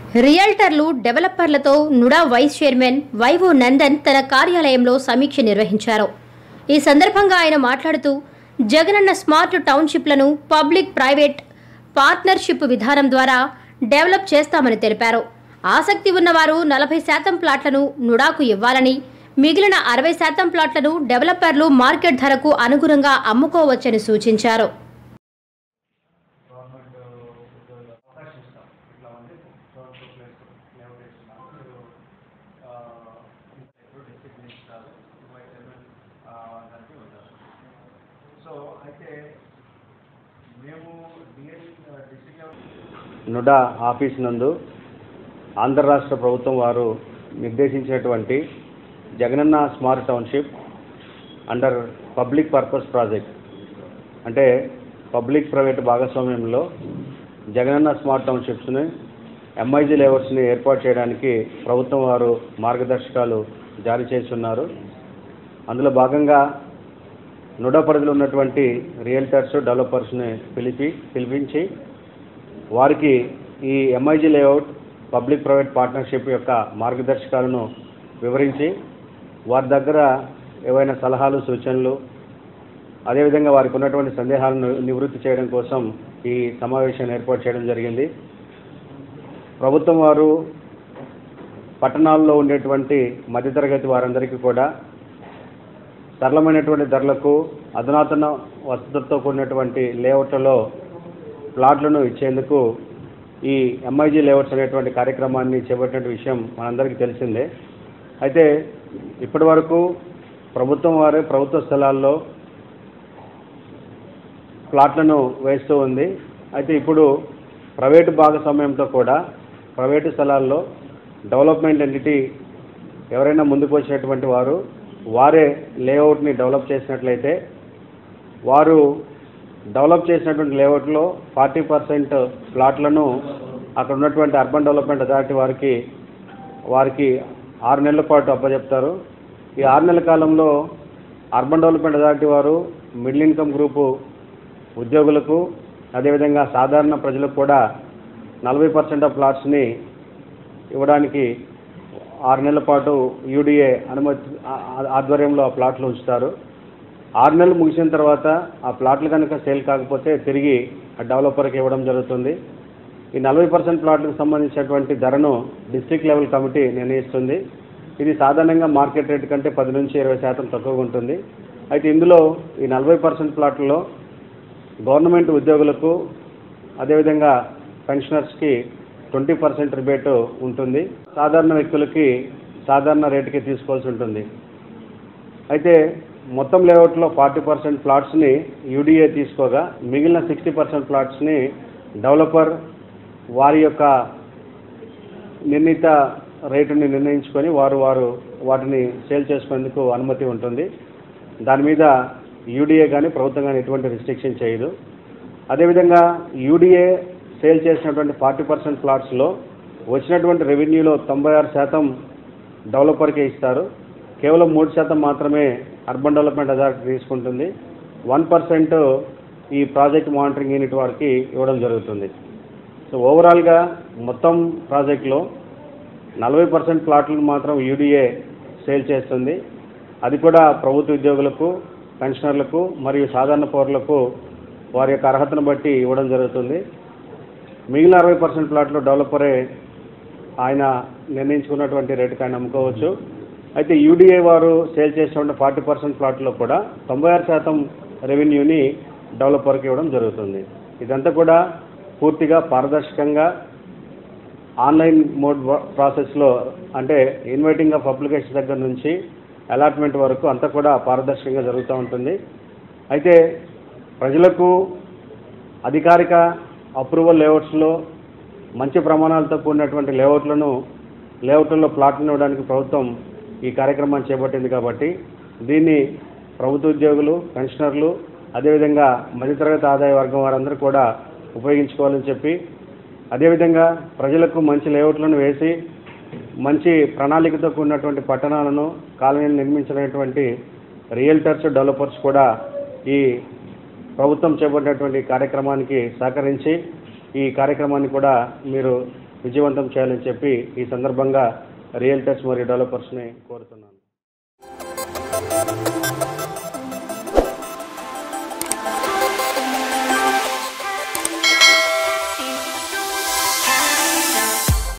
రియల్టర్లు డెవలపర్లతో NUDA vice chairman వైవో నందన్ తన కార్యాలయంలో సమీక్ష నిర్వహించారు ఈ సందర్భంగా ఆయన మాట్లాడుతూ జగనన్న స్మార్ట్ టౌన్షిప్లను పబ్లిక్ ప్రైవేట్ పార్ట్నర్షిప్ విధానం ద్వారా డెవలప్ చేస్తామని తెలిపారు ఆసక్తి ఉన్నవారు నలభై శాతం ప్లాట్లను నుడాకు ఇవ్వాలని మిగిలిన అరవై శాతం ప్లాట్లను డెవలపర్లు మార్కెట్ ధరకు అనుగుణంగా అమ్ముకోవచ్చని సూచించారు గవర్నమెంట్ ఉద్యోగుల అవకాశం ఇస్తాం ఇట్లా ఉంది చోటు ప్లేస్ లేఅవుట్ ఇస్తున్నాం మీరు ఎప్పుడు డిస్ట్రిక్ట్ ఇస్తారు వైస్ చైర్మన్ దానికి ఉంటారు సో అయితే మేము DL district level NUDA office నందు ఆంధ్ర రాష్ట్ర ప్రభుత్వం వారు నిర్దేశించినటువంటి Jagananna smart township under public purpose project అంటే పబ్లిక్ ప్రైవేట్ భాగస్వామ్యంలో జగనన్న స్మార్ట్ టౌన్షిప్స్ని ఎంఐజీ లేఅవుట్స్ని ఏర్పాటు చేయడానికి ప్రభుత్వం వారు మార్గదర్శకాలు జారీ చేస్తున్నారు అందులో భాగంగా నుడా పరిధిలో ఉన్నటువంటి రియల్టర్స్ డెవలపర్స్ని పిలిపి పిలిపించి వారికి ఈ MIG layout public private partnership యొక్క మార్గదర్శకాలను వివరించి వారి దగ్గర ఏవైనా సలహాలు సూచనలు అదేవిధంగా వారికి ఉన్నటువంటి సందేహాలను నివృత్తి చేయడం కోసం ఈ సమావేశాన్ని ఏర్పాటు చేయడం జరిగింది ప్రభుత్వం వారు పట్టణాల్లో ఉండేటువంటి మధ్యతరగతి వారందరికీ కూడా సరళమైనటువంటి ధరలకు అధునాతన వసతులతో కూడినటువంటి లేఅవుట్లలో ప్లాట్లను ఇచ్చేందుకు ఈ ఎంఐజీ లేఅవుట్స్ అనేటువంటి కార్యక్రమాన్ని చేపట్టిన విషయం మనందరికీ తెలిసిందే అయితే ఇప్పటి వరకు ప్రభుత్వం వారే ప్రభుత్వ స్థలాల్లో ప్లాట్లను వేస్తూ ఉంది అయితే ఇప్పుడు ప్రైవేటు భాగస్వామ్యంతో కూడా ప్రైవేటు స్థలాల్లో డెవలప్మెంట్ ఎంటిటీ ఎవరైనా ముందుకు వచ్చినటువంటి వారు వారే లేఅవుట్ని డెవలప్ చేసినట్లయితే వారు డెవలప్ చేసినటువంటి లేఅవుట్లో ఫార్టీ పర్సెంట్ ప్లాట్లను అక్కడ ఉన్నటువంటి అర్బన్ డెవలప్మెంట్ అథారిటీ వారికి వారికి ఆరు నెలల పాటు అప్పచెప్తారు ఈ ఆరు నెలల కాలంలో అర్బన్ డెవలప్మెంట్ అథారిటీ వారు మిడిల్ ఇన్కమ్ గ్రూపు ఉద్యోగులకు అదేవిధంగా సాధారణ ప్రజలకు కూడా నలభై పర్సెంట్ ఆఫ్ ప్లాట్స్ని ఇవ్వడానికి ఆరు నెలల పాటు యూడిఏ అనుమతి ఆ- ఆ- ఆధ్వర్యంలో ఆ ప్లాట్లు ఉంచుతారు ఆరు నెలలు ముగిసిన తర్వాత ఆ ప్లాట్లు కనుక సేల్ కాకపోతే తిరిగి ఆ డెవలపర్కి ఇవ్వడం జరుగుతుంది ఈ నలభై పర్సెంట్ ప్లాట్లకు సంబంధించినటువంటి ధరను డిస్ట్రిక్ట్ లెవెల్ కమిటీ నిర్ణయిస్తుంది ఇది సాధారణంగా మార్కెట్ రేట్ కంటే పది నుంచి ఇరవై శాతం తక్కువగా ఉంటుంది అయితే ఇందులో ఈ నలభై పర్సెంట్ ప్లాట్లలో గవర్నమెంట్ ఉద్యోగులకు అదేవిధంగా పెన్షనర్స్కి ట్వంటీ పర్సెంట్ రిబేటు ఉంటుంది సాధారణ వ్యక్తులకి సాధారణ రేటుకి తీసుకోవాల్సి ఉంటుంది అయితే మొత్తం లేఅవుట్లో ఫార్టీ పర్సెంట్ ప్లాట్స్ని యూడిఏ తీసుకోగా మిగిలిన సిక్స్టీ పర్సెంట్ ప్లాట్స్ని డెవలపర్ వారి యొక్క నిర్ణీత రేటుని నిర్ణయించుకొని వారు వారు వాటిని సేల్ చేసుకునేందుకు అనుమతి ఉంటుంది దాని మీద యూడిఏ కానీ ప్రభుత్వం కానీ ఎటువంటి రిస్ట్రిక్షన్ చేయదు అదేవిధంగా యూడిఏ సేల్ చేసినటువంటి ఫార్టీ పర్సెంట్ ప్లాట్స్లో వచ్చినటువంటి రెవెన్యూలో తొంభై ఆరు శాతం డెవలపర్కే ఇస్తారు కేవలం మూడు శాతం మాత్రమే అర్బన్ డెవలప్మెంట్ అథారిటీ తీసుకుంటుంది వన్ పర్సెంట్ ఈ ప్రాజెక్ట్ మానిటరింగ్ యూనిట్ వారికి ఇవ్వడం జరుగుతుంది సో ఓవరాల్గా మొత్తం ప్రాజెక్ట్లో నలభై పర్సెంట్ ప్లాట్లను మాత్రం యూడిఏ సేల్ చేస్తుంది అది కూడా ప్రభుత్వ ఉద్యోగులకు పెన్షనర్లకు మరియు సాధారణ పౌరులకు వారి యొక్క అర్హతను బట్టి ఇవ్వడం జరుగుతుంది మిగిలిన అరవై పర్సెంట్ ప్లాట్లు డెవలపరే ఆయన నిర్ణయించుకున్నటువంటి రేటుకి ఆయన అమ్ముకోవచ్చు అయితే యూడిఏ వారు సేల్ చేసినటువంటి ఫార్టీ పర్సెంట్ ప్లాట్లో కూడా తొంభై ఆరు శాతం రెవెన్యూని డెవలపర్కి ఇవ్వడం జరుగుతుంది ఇదంతా కూడా పూర్తిగా పారదర్శకంగా ఆన్లైన్ మోడ్ వ- ప్రాసెస్లో అంటే ఇన్వైటింగ్ ఆఫ్ అప్లికేషన్ దగ్గర నుంచి అలాట్మెంట్ వరకు అంతా కూడా పారదర్శకంగా జరుగుతూ ఉంటుంది అయితే ప్రజలకు అధికారిక అప్రూవల్ లేఅవుట్స్లో మంచి ప్రమాణాలతో కూడినటువంటి లేఅవుట్లను లేఅవుట్లలో ప్లాట్లను ఇవ్వడానికి ప్రభుత్వం ఈ కార్యక్రమాన్ని చేపట్టింది కాబట్టి దీన్ని ప్రభుత్వ ఉద్యోగులు పెన్షనర్లు అదేవిధంగా మధ్యతరగతి ఆదాయ వర్గం వారందరూ కూడా ఉపయోగించుకోవాలని చెప్పి అదేవిధంగా ప్రజలకు మంచి లేఅవుట్లను వేసి మంచి ప్రణాళికతో కూడినటువంటి పట్టణాలను కాలనీలు నిర్మించినటువంటి రియల్టర్స్ డెవలపర్స్ కూడా ఈ ప్రభుత్వం చేపట్టినటువంటి కార్యక్రమానికి సహకరించి ఈ కార్యక్రమాన్ని కూడా మీరు విజయవంతం చేయాలని చెప్పి ఈ సందర్భంగా రియల్టర్స్ మరియు డెవలపర్స్ని కోరుతున్నాను